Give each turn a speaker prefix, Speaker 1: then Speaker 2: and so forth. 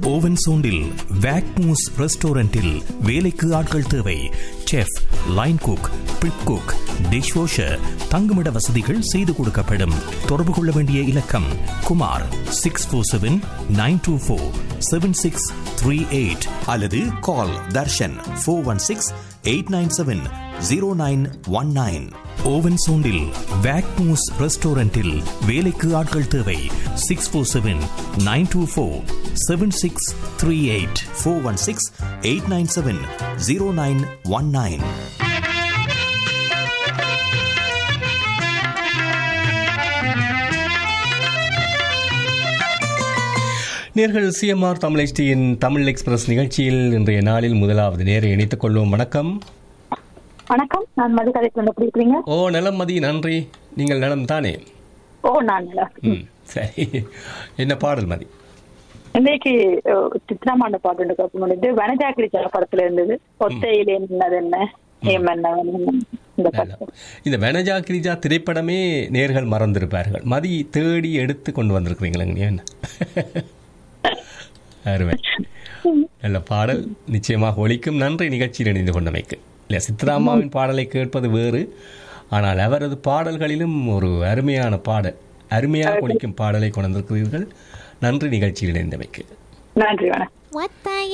Speaker 1: Oven சோண்டில் வேக்மூஸ் ரெஸ்டாரண்டில் வேலைக்கு ஆட்கள் தேவை chef line cook prep cook dish washer தங்குமிட வசதிகள் செய்து கொடுக்கப்படும் தொடர்பு கொள்ள வேண்டிய இலக்கம் Kumar six four seven nine two four seven six three eight அல்லது call Darshan four one six eight nine seven zero nine one nine ஓவன் சோண்டில் வேக்மூஸ் ரெஸ்டாரண்டில் வேலைக்கு ஆட்கள் தேவை six four seven nine two four seven six three eight four one six eight nine seven zero nine one nine
Speaker 2: நேர்கள் CMR Tamil HT-யின் Tamil express நிகழ்ச்சியில் இன்றைய நாளில் முதலாவது நேரை இணைத்துக் கொள்வோம் வணக்கம்
Speaker 3: வணக்கம் நான் மது கதைக்கு எப்படி இருக்கிறீங்க
Speaker 2: ஓ நலம் மதி நன்றி நீங்கள் நலம் தானே
Speaker 3: ஓ நான் நல்லா
Speaker 2: ம் சரி என்ன பாடல் மதி
Speaker 3: இன்னைக்கு அஹ், சித்ராமாண்ட பாட்டு கேட்க வனஜாக்கிரி சில படத்துல இருந்தது ஒத்தையிலே நின்னது என்ன ஏம் என்ன இந்த
Speaker 2: நல்லா.
Speaker 3: பாட்டு
Speaker 2: இந்த வெனஜா கிரிஜா திரைப்படமே நேர்கள் மறந்திருப்பார்கள் மதி தேடி எடுத்து கொண்டு வந்திருக்கிறீங்களா என்ன அருமை நல்ல பாடல் நிச்சயமாக ஒலிக்கும் நன்றி நிகழ்ச்சியில் இணைந்து கொண்டமைக்கு இல்லை சித்ராமாவின் பாடலை கேட்பது வேறு ஆனால் அவரது பாடல்களிலும் ஒரு அருமையான பாடல் அருமையாக ஒலிக்கும் பாடலை கொண்டிருக்கிறீர்கள் நன்றி நிகழ்ச்சியில் இணைந்தமைக்கு
Speaker 3: நன்றி வணக்கம்
Speaker 4: ஒத்தையில்